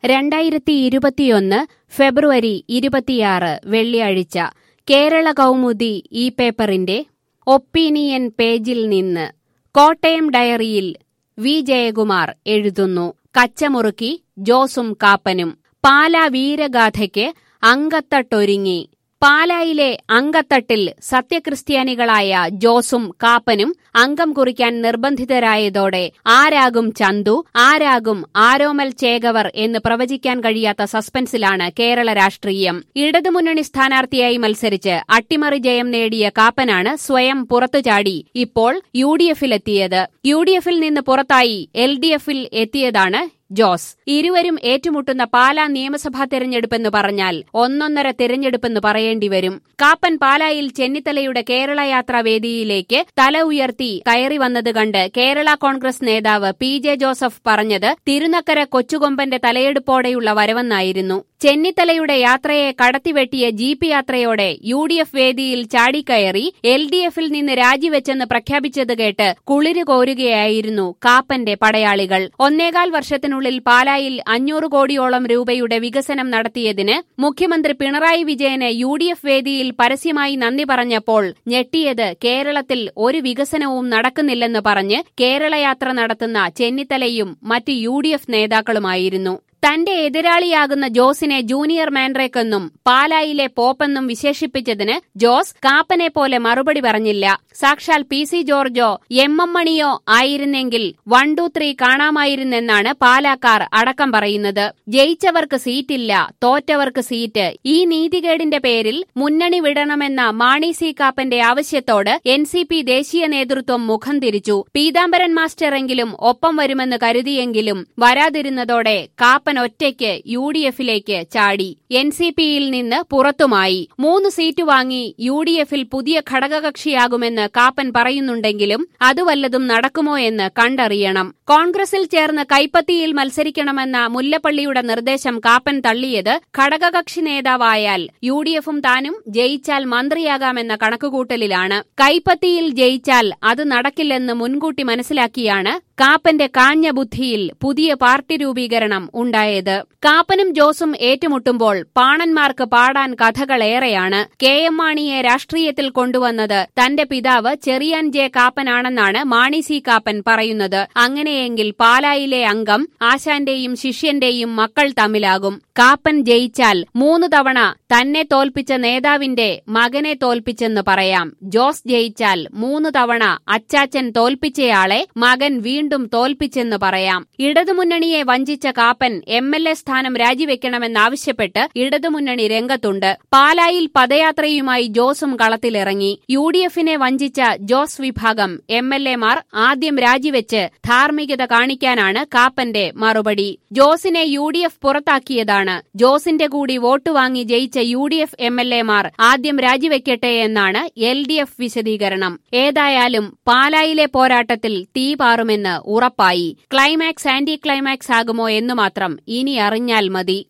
രണ്ടായിരത്തി ഇരുപത്തിയൊന്ന് ഫെബ്രുവരി ഇരുപത്തിയാറ് വെള്ളിയാഴ്ച കേരള കൗമുദി ഈ പേപ്പറിന്റെ ഒപ്പീനിയൻ പേജിൽ നിന്ന് കോട്ടയം ഡയറിയിൽ വി ജയകുമാർ എഴുതുന്നു കച്ചമുറുക്കി ജോസും കാപ്പനും പാലാ വീരഗാഥയ്ക്ക് അങ്കത്തട്ടൊരുങ്ങി പാലായിലെ അങ്കത്തട്ടിൽ സത്യക്രിസ്ത്യാനികളായ ജോസും കാപ്പനും അംഗം കുറിക്കാൻ നിർബന്ധിതരായതോടെ ആരാകും ചന്തു ആരാകും ആരോമൽ ചേകവർ എന്ന് പ്രവചിക്കാൻ കഴിയാത്ത സസ്പെൻസിലാണ് കേരള രാഷ്ട്രീയം ഇടതുമുന്നണി സ്ഥാനാർത്ഥിയായി മത്സരിച്ച് അട്ടിമറി ജയം നേടിയ കാപ്പനാണ് സ്വയം പുറത്തുചാടി ഇപ്പോൾ യു ഡി എഫിലെത്തിയത് യു ഡി എഫിൽ നിന്ന് പുറത്തായി എൽ ഡി എഫിൽ എത്തിയതാണ് ജോസ് ഇരുവരും ഏറ്റുമുട്ടുന്ന പാലാ നിയമസഭാ തെരഞ്ഞെടുപ്പെന്ന് പറഞ്ഞാൽ ഒന്നൊന്നര തെരഞ്ഞെടുപ്പെന്ന് പറയേണ്ടി വരും കാപ്പൻ പാലായിൽ ചെന്നിത്തലയുടെ കേരള യാത്രാ വേദിയിലേക്ക് തല ഉയർത്തി കയറി വന്നത് കണ്ട് കേരള കോൺഗ്രസ് നേതാവ് പി ജെ ജോസഫ് പറഞ്ഞത് തിരുനക്കര കൊച്ചുകൊമ്പന്റെ തലയെടുപ്പോടെയുള്ള വരവെന്നായിരുന്നു ചെന്നിത്തലയുടെ യാത്രയെ കടത്തിവെട്ടിയ ജീപ്പ് യാത്രയോടെ യു ഡി എഫ് വേദിയിൽ ചാടിക്കയറി എൽ ഡി എഫിൽ നിന്ന് രാജിവെച്ചെന്ന് പ്രഖ്യാപിച്ചത് കേട്ട് കുളിര് കോരുകയായിരുന്നു കാപ്പന്റെ പടയാളികൾ ഒന്നേകാൽ വർഷത്തിനുള്ളിൽ പാലായിൽ അഞ്ഞൂറ് കോടിയോളം രൂപയുടെ വികസനം നടത്തിയതിന് മുഖ്യമന്ത്രി പിണറായി വിജയന് യു ഡി എഫ് വേദിയിൽ പരസ്യമായി നന്ദി പറഞ്ഞപ്പോൾ ഞെട്ടിയത് കേരളത്തിൽ ഒരു വികസനവും നടക്കുന്നില്ലെന്ന് പറഞ്ഞ് കേരളയാത്ര നടത്തുന്ന ചെന്നിത്തലയും മറ്റ് യു ഡി എഫ് നേതാക്കളുമായിരുന്നു തന്റെ എതിരാളിയാകുന്ന ജോസിനെ ജൂനിയർ മാൻഡ്രേക്കെന്നും പാലായിലെ പോപ്പെന്നും വിശേഷിപ്പിച്ചതിന് ജോസ് കാപ്പനെ പോലെ മറുപടി പറഞ്ഞില്ല സാക്ഷാൽ പി സി ജോർജോ എം എം മണിയോ ആയിരുന്നെങ്കിൽ വൺ ടു ത്രീ കാണാമായിരുന്നെന്നാണ് പാലാക്കാർ അടക്കം പറയുന്നത് ജയിച്ചവർക്ക് സീറ്റില്ല തോറ്റവർക്ക് സീറ്റ് ഈ നീതികേടിന്റെ പേരിൽ മുന്നണി വിടണമെന്ന മാണി സി കാപ്പന്റെ ആവശ്യത്തോട് എൻ സി പി ദേശീയ നേതൃത്വം മുഖം തിരിച്ചു പീതാംബരൻ മാസ്റ്ററെങ്കിലും ഒപ്പം വരുമെന്ന് കരുതിയെങ്കിലും വരാതിരുന്നതോടെ കാപ്പൻ ഒറ്റയ്ക്ക് യു ഡി എഫിലേക്ക് ചാടി എൻ സി പിയിൽ നിന്ന് പുറത്തുമായി മൂന്ന് സീറ്റ് വാങ്ങി യു ഡി എഫിൽ പുതിയ ഘടകകക്ഷിയാകുമെന്ന് കാപ്പൻ പറയുന്നുണ്ടെങ്കിലും അത് വല്ലതും നടക്കുമോ എന്ന് കണ്ടറിയണം കോൺഗ്രസിൽ ചേർന്ന് കൈപ്പത്തിയിൽ മത്സരിക്കണമെന്ന മുല്ലപ്പള്ളിയുടെ നിർദ്ദേശം കാപ്പൻ തള്ളിയത് ഘടകകക്ഷി നേതാവായാൽ യു ഡി എഫും താനും ജയിച്ചാൽ മന്ത്രിയാകാമെന്ന കണക്കുകൂട്ടലിലാണ് കൈപ്പത്തിയിൽ ജയിച്ചാൽ അത് നടക്കില്ലെന്ന് മുൻകൂട്ടി മനസ്സിലാക്കിയാണ് കാപ്പന്റെ കാഞ്ഞ ബുദ്ധിയിൽ പുതിയ പാർട്ടി രൂപീകരണം ഉണ്ടായത് കാപ്പനും ജോസും ഏറ്റുമുട്ടുമ്പോൾ പാണന്മാർക്ക് പാടാൻ കഥകളേറെയാണ് കെ എം മാണിയെ രാഷ്ട്രീയത്തിൽ കൊണ്ടുവന്നത് തന്റെ പിതാവ് ചെറിയാൻ ജെ കാപ്പനാണെന്നാണ് മാണി സി കാപ്പൻ പറയുന്നത് അങ്ങനെയെങ്കിൽ പാലായിലെ അംഗം ആശാന്റെയും ശിഷ്യന്റെയും മക്കൾ തമ്മിലാകും കാപ്പൻ ജയിച്ചാൽ മൂന്ന് തവണ തന്നെ തോൽപ്പിച്ച നേതാവിന്റെ മകനെ തോൽപ്പിച്ചെന്ന് പറയാം ജോസ് ജയിച്ചാൽ മൂന്ന് തവണ അച്ചാച്ചൻ തോൽപ്പിച്ചയാളെ മകൻ വീണ്ടും തോൽപ്പിച്ചെന്ന് പറയാം ഇടതുമുന്നണിയെ വഞ്ചിച്ച കാപ്പൻ എം എൽ എ സ്ഥാനം രാജിവെക്കണമെന്നാവശ്യപ്പെട്ട് ഇടതുമുന്നണി രംഗത്തുണ്ട് പാലായിൽ പദയാത്രയുമായി ജോസും കളത്തിലിറങ്ങി യു ഡി എഫിനെ വഞ്ചിച്ച ജോസ് വിഭാഗം എം എൽ എമാർ ആദ്യം രാജിവെച്ച് ധാർമ്മികത കാണിക്കാനാണ് കാപ്പന്റെ മറുപടി ജോസിനെ യു ഡി എഫ് പുറത്താക്കിയതാണ് ജോസിന്റെ കൂടി വോട്ട് വാങ്ങി ജയിച്ച U D F M L എമാർ ആദ്യം രാജിവെക്കട്ടെ എന്നാണ് എൽ ഡി എഫ് വിശദീകരണം ഏതായാലും പാലായിലെ പോരാട്ടത്തിൽ തീ പാറുമെന്ന് ഉറപ്പായി ക്ലൈമാക്സ് ആന്റി ക്ലൈമാക്സ് ആകുമോ എന്ന് മാത്രം ഇനി അറിഞ്ഞാൽ മതി